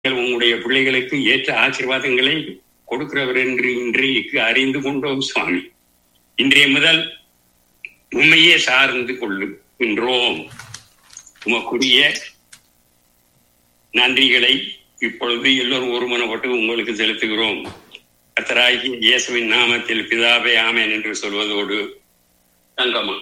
உங்களுடைய பிள்ளைகளுக்கு ஏற்ற ஆசீர்வாதங்களை கொடுக்கிறவர் என்று இன்றைக்கு அறிந்து கொண்டோம் சுவாமி இன்றைய முதல் உண்மையே சார்ந்து கொள்ளுகின்றோம் உமக்குரிய நன்றிகளை இப்பொழுது எல்லோரும் ஒருமனப்பட்டு உங்களுக்கு செலுத்துகிறோம் கத்தராகி இயேசுவின் நாமத்தில் பிதாவே ஆமேன் என்று சொல்வதோடு தங்கமா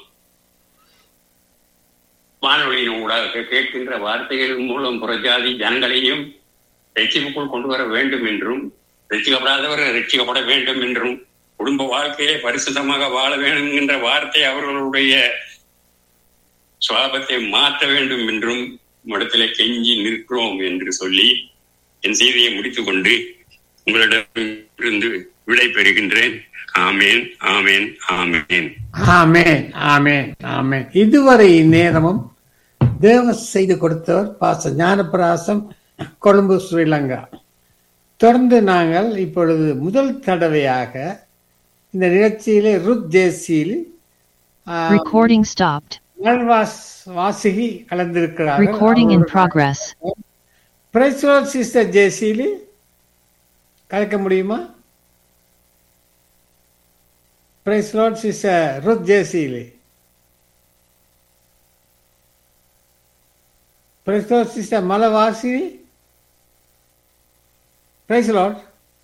வானொலியின் ஊடாக கேட்கின்ற வார்த்தைகள் மூலம் புறஜாதி ஜனங்களையும் ரட்சிப்புக்குள் கொண்டு வர வேண்டும் என்றும் ரட்சிக்கப்படாதவர் ரட்சிக்கப்பட வேண்டும் என்றும் குடும்ப வாழ்க்கையை பரிசுத்தமாக வாழ வேண்டும் என்ற வார்த்தை அவர்களுடைய சுவாபத்தை மாற்ற வேண்டும் என்றும் மடத்திலே கெஞ்சி நிற்கிறோம் என்று சொல்லி என் செய்தியை முடித்துக் கொண்டு உங்களிடமிருந்து விடை பெறுகின்றேன் ஆமேன் ஆமேன் ஆமேன் ஆமேன் ஆமேன் ஆமேன் இதுவரை நேரமும் தேவ செய்து கொடுத்தவர் பாச ஞானப்பிராசம் கொழும்பு ஸ்ரீலங்கா தொடர்ந்து நாங்கள் இப்பொழுது முதல் தடவையாக இந்த நிகழ்ச்சியிலே ருத் ஜேசியில் Recording stopped. நல்வாஸ் வாசிகி கலந்திருக்கிறார்கள் Recording in progress. Praise the Lord sister ஜேசியிலி கலக்க முடியுமா பிரைஸ்லோட் சிஸ்டர் ருத் ஜேசியிலி பிரைஸ்லோட் சிஸ்டர் மலவாசி பிரைஸ்லோட்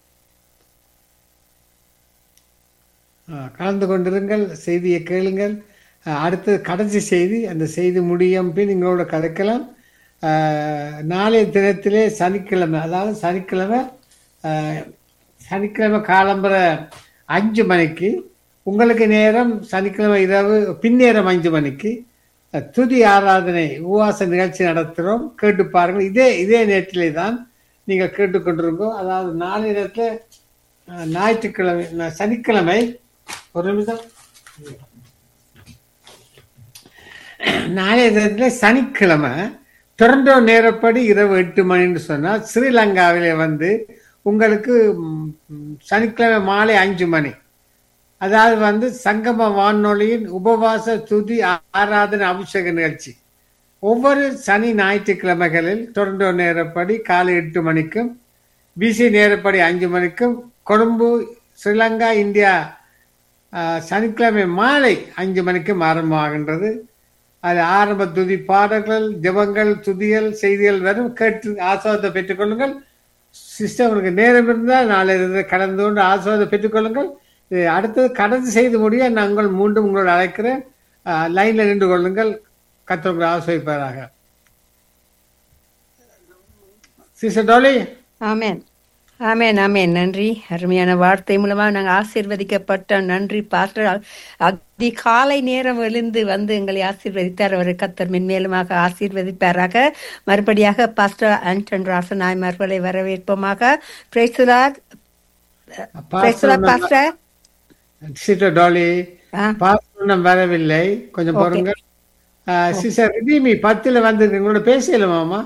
கலந்து கொண்டிருங்கள் செய்தியை கேளுங்கள் அஹ், அடுத்து கடைசி செய்தி அந்த செய்தி முடியும் பின் எங்களோட கதைக்கலாம் அஹ், நாளைய தினத்திலே சனிக்கிழமை அதாவது சனிக்கிழமை அஹ், சனிக்கிழமை காலம்பர அஞ்சு மணிக்கு உங்களுக்கு நேரம் சனிக்கிழமை இரவு பின்னேரம் அஞ்சு மணிக்கு அஹ், துதி ஆராதனை உபவாச நிகழ்ச்சி நடத்துகிறோம் கேட்டு பாருங்கள் இதே இதே நேரத்திலே தான் நீங்கள் கேட்டுக்கொண்டிருக்கோம் அதாவது நாளைய நேரத்தில் அஹ், ஞாயிற்றுக்கிழமை ந- சனிக்கிழமை ஒரு நிமிஷம் நாளைய தினத்தில் சனிக்கிழமை டொரண்டோ நேரப்படி இரவு எட்டு மணின்னு சொன்னால் ஸ்ரீலங்காவிலே வந்து உங்களுக்கு ம், ம், சனிக்கிழமை மாலை அஞ்சு மணி அதாவது வந்து சங்கம வானொலியின் உபவாச துதி ஆராதனை அபிஷேக நிகழ்ச்சி ஒவ்வொரு சனி ஞாயிற்றுக்கிழமைகளில் டொரண்டோ நேரப்படி காலை எட்டு மணிக்கும் பிசி நேரப்படி அஞ்சு மணிக்கும் கொழும்பு ஸ்ரீலங்கா இந்தியா ஆஹ், சனிக்கிழமை மாலை அஞ்சு மணிக்கும் ஆரம்பமாகின்றது அது ஆரம்ப துதி பாடல்கள் ஜெபங்கள் துதிகள் செய்திகள் வரும் கேட்டு ஆசுவாதத்தை பெற்றுக்கொள்ளுங்கள் சிஸ்டம் உங்களுக்கு நேரம் இருந்தால் நாளை இருந்து கடந்து கொண்டு ஆசுவாதத்தை பெற்றுக்கொள்ளுங்கள் இது அடுத்தது கடந்து செய்து முடிய நாங்கள் மீண்டும் உங்களோட அழைக்கிறேன் லைனில் நின்று கொள்ளுங்கள் கத்தவங்களை ஆசிரியப்பாராக சிஸ்டர் டோலி ஆமென் ஆமென் ஆமென் நன்றி அருமையான வார்த்தை மூலமாக நாங்கள் ஆசீர்வதிக்கப்பட்ட நன்றி பாஸ்டர் அதிகாலை நேரம் எழுந்து வந்து எங்களை ஆசீர்வதித்தார் அவர் கத்தர் மென்மேலுமாக ஆசீர்வதிப்பாராக மறுபடியாக பாஸ்டர் ஆண்டன் ராசநாயமார்களை வரவேற்போமாக praise the Lord praise the Lord pastor sister Dolly ஆ பாஸ்டர் வரவில்லை கொஞ்சம் பொறுங்க சிஸ்டர் ரிடீமி பத்துல வந்து உங்களோட பேசலாமாமா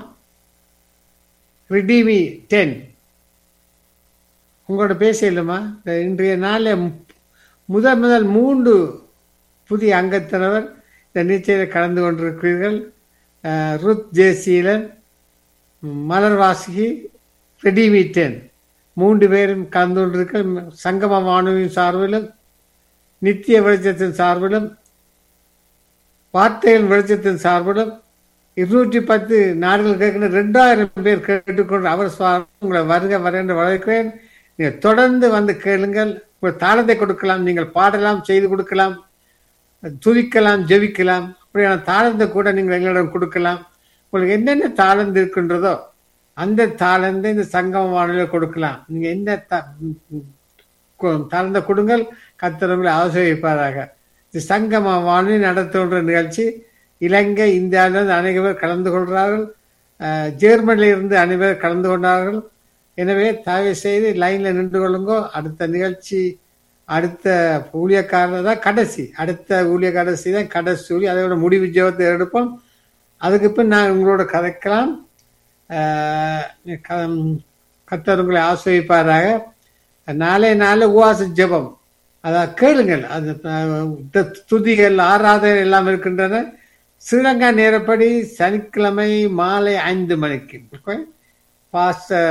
ரிடீமி டென் உங்களோட பேசலுமா இன்றைய நாளில் முதல் முதல் மூன்று புதிய அங்கத்தினவர் இந்த நிச்சயத்தில் கலந்து கொண்டிருக்கிறீர்கள் அஹ், ருத் ஜேசீலன் மலர் வாசுகி ரெடிமி டென் மூன்று பேரும் கலந்து கொண்டிருக்க சங்கம வானொலியின் சார்பிலும் நித்திய வெளிச்சத்தின் சார்பிலும் வார்த்தைகள் வெளிச்சத்தின் சார்பிலும் இருநூற்றி பத்து நாடுகள் கேட்கிற ரெண்டாயிரம் பேர் கேட்டுக்கொண்டு அவர் சுவாமி உங்களை வருக வர என்று வரவேற்கிறேன் நீங்கள் தொடர்ந்து வந்து கேளுங்கள் உங்கள் தாளத்தை கொடுக்கலாம் நீங்கள் பாடலாம் செய்து கொடுக்கலாம் துதிக்கலாம் ஜெபிக்கலாம் அப்படியான தாளத்தை கூட நீங்கள் எங்களிடம் கொடுக்கலாம் உங்களுக்கு என்னென்ன தாளந்து இருக்கின்றதோ அந்த தாளந்தை இந்த சங்கம வானொலியில் கொடுக்கலாம் நீங்க என்ன த- கு- தாழ்ந்த கொடுங்கள் கத்திரங்களை ஆசிரியப்பாராக இது சங்கம வானொலி நடத்துகின்ற நிகழ்ச்சி இலங்கை இந்தியாவிலிருந்து அநேக பேர் கலந்து கொள்கிறார்கள் அஹ், ஜெர்மனியில இருந்து அனைவர் கலந்து கொண்டார்கள் எனவே தயவு செய்து லைன்ல நின்று கொள்ளுங்கோ அடுத்த நிகழ்ச்சி அடுத்த ஊழியக்காரர் தான் கடைசி அடுத்த ஊழிய கடைசி தான் கடைசி ஊழி அதோட முடிவு ஜெபத்தை எடுப்போம் அதுக்கு பின் நான் உங்களோட கதைக்கலாம் ஆஹ் க- கர்த்தர் உங்களை ஆசிரியப்பாராக நாளே நாளே உவாச ஜெபம் அதான் கேளுங்கள் அது அஹ், த- துதிகள் ஆராதனை எல்லாம் இருக்கின்றன ஸ்ரீலங்கா நேரப்படி சனிக்கிழமை மாலை ஐந்து மணிக்கு okay? பாஸ்டர்